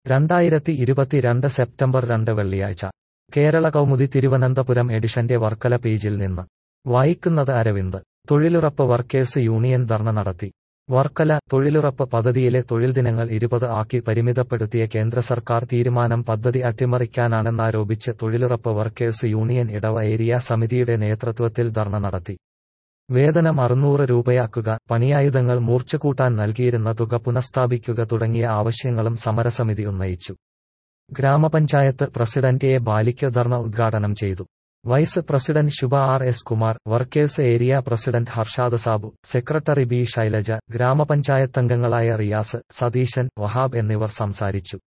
രണ്ടായിരത്തി ഇരുപത്തിരണ്ട് സെപ്റ്റംബർ രണ്ട് വെള്ളിയാഴ്ച കേരള കൗമുദി തിരുവനന്തപുരം എഡിഷന്റെ വർക്കല പേജിൽ നിന്ന് വായിക്കുന്നത് അരവിന്ദ് തൊഴിലുറപ്പ് വർക്കേഴ്സ് യൂണിയൻ ധർണ നടത്തി വർക്കല തൊഴിലുറപ്പ് പദ്ധതിയിലെ തൊഴിൽ ദിനങ്ങൾ ഇരുപത് ആക്കി പരിമിതപ്പെടുത്തിയ കേന്ദ്ര സർക്കാർ തീരുമാനം പദ്ധതി അട്ടിമറിക്കാനാണെന്നാരോപിച്ച് തൊഴിലുറപ്പ് വർക്കേഴ്സ് യൂണിയൻ ഇടവ ഏരിയ സമിതിയുടെ നേതൃത്വത്തിൽ ധർണ നടത്തി വേതനം അറുന്നൂറ് രൂപയാക്കുക പണിയായുധങ്ങൾ മൂർച്ചകൂട്ടാൻ നൽകിയിരുന്ന തുക പുനഃസ്ഥാപിക്കുക തുടങ്ങിയ ആവശ്യങ്ങളും സമരസമിതി ഉന്നയിച്ചു ഗ്രാമപഞ്ചായത്ത് പ്രസിഡന്റ് എ ബാലിക്ക് ധർണ ഉദ്ഘാടനം ചെയ്തു vice president Shubha R S Kumar workers area president Harshad Sabu secretary B Shailaja ഗ്രാമപഞ്ചായത്തംഗങ്ങളായ റിയാസ് സതീശൻ വഹാബ് എന്നിവർ സംസാരിച്ചു